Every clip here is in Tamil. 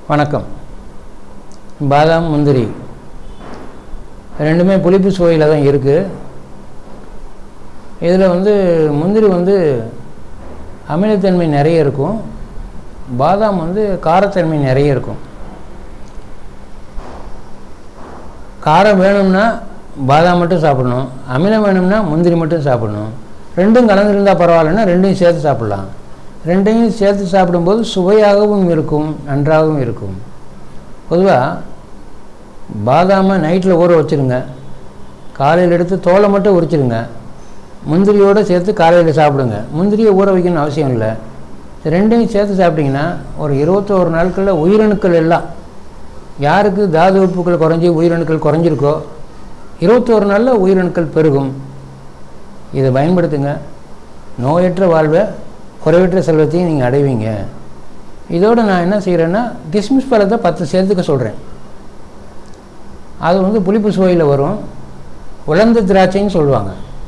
வணக்கம் பாதாம் முந்திரி ரெண்டுமே புளிப்பு சுவையில் தான் இருக்குது இதில் வந்து முந்திரி வந்து அமிலத்தன்மை நிறைய இருக்கும் பாதாம் வந்து காரத்தன்மை நிறைய இருக்கும் காரம் வேணும்னா பாதாம் மட்டும் சாப்பிடணும் அமிலம் வேணும்னா முந்திரி மட்டும் சாப்பிடணும் ரெண்டும் கலந்துருந்தால் பரவாயில்லன்னா ரெண்டையும் சேர்த்து சாப்பிட்லாம் ரெண்டையும் சேர்த்து சாப்பிடும்போது சுவையாகவும் இருக்கும் நன்றாகவும் இருக்கும் பொதுவாக பாதாமை நைட்டில் ஊற வச்சுருங்க காலையில் எடுத்து தோலை மட்டும் உரிச்சிடுங்க முந்திரியோடு சேர்த்து காலையில் சாப்பிடுங்க முந்திரியை ஊற வைக்கணும்னு அவசியம் இல்லை ரெண்டையும் சேர்த்து சாப்பிட்டிங்கன்னா ஒரு இருபத்தோரு நாட்களில் உயிரணுக்கள் எல்லாம் யாருக்கு தாது உப்புக்கள் குறைஞ்சி உயிரணுக்கள் குறைஞ்சிருக்கோ இருபத்தோரு நாளில் உயிரணுக்கள் பெருகும் இதை பயன்படுத்துங்க நோயற்ற வாழ்வை குறைவற்ற செல்வத்தையும் நீங்கள் அடைவீங்க இதோடு நான் என்ன செய்கிறேன்னா கிஸ்மிஸ் பழத்தை பத்து சேர்த்துக்க சொல்கிறேன் அது வந்து புளிப்பு சுவையில் வரும் உலர்ந்த திராட்சைன்னு சொல்லுவாங்க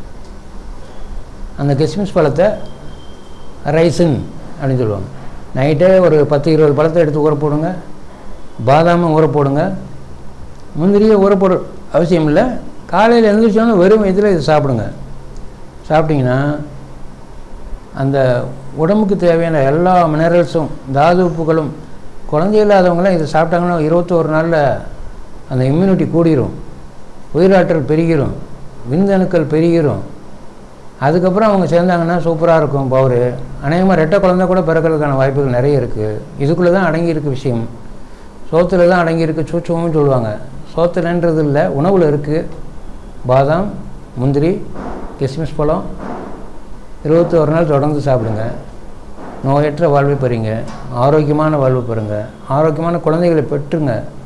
அந்த கிஸ்மிஸ் பழத்தை ரைசன் அப்படின்னு சொல்லுவாங்க நைட்டே ஒரு பத்து இருபது பழத்தை எடுத்து ஊற போடுங்க பாதாமும் ஊற போடுங்க முந்திரியை ஊற போட அவசியம் இல்லை காலையில் எழுந்திரிச்சோன்னா வெறும் வயிற்றில் இது சாப்பிடுங்க சாப்பிட்டிங்கன்னா அந்த உடம்புக்கு தேவையான எல்லா மினரல்ஸும் தாது உப்புகளும் குழந்தை இல்லாதவங்களாம் இதை சாப்பிட்டாங்கன்னா இருபத்தோரு நாளில் அந்த இம்யூனிட்டி கூடிரும் உயிராற்றல் பெருகிரும் விந்தணுக்கள் பெருகிரும் அதுக்கப்புறம் அவங்க சேர்ந்தாங்கன்னா சூப்பராக இருக்கும் பவர் அநேகமாக ரெட்டை குழந்தை கூட பிறக்கிறதுக்கான வாய்ப்புகள் நிறைய இருக்குது இதுக்குள்ளே தான் அடங்கியிருக்கு விஷயம் சோத்தில் தான் அடங்கியிருக்கு சூச்சமும் சொல்லுவாங்க சோத்துலன்றது இல்லை உணவில் இருக்குது பாதாம் முந்திரி கிஸ்மிஸ் பழம் இருபத்தி ஒரு நாள் தொடர்ந்து சாப்பிடுங்க நோயற்ற வாழ்வை பெறுங்க ஆரோக்கியமான வாழ்வு பெறுங்க ஆரோக்கியமான குழந்தைகளை பெற்றுங்க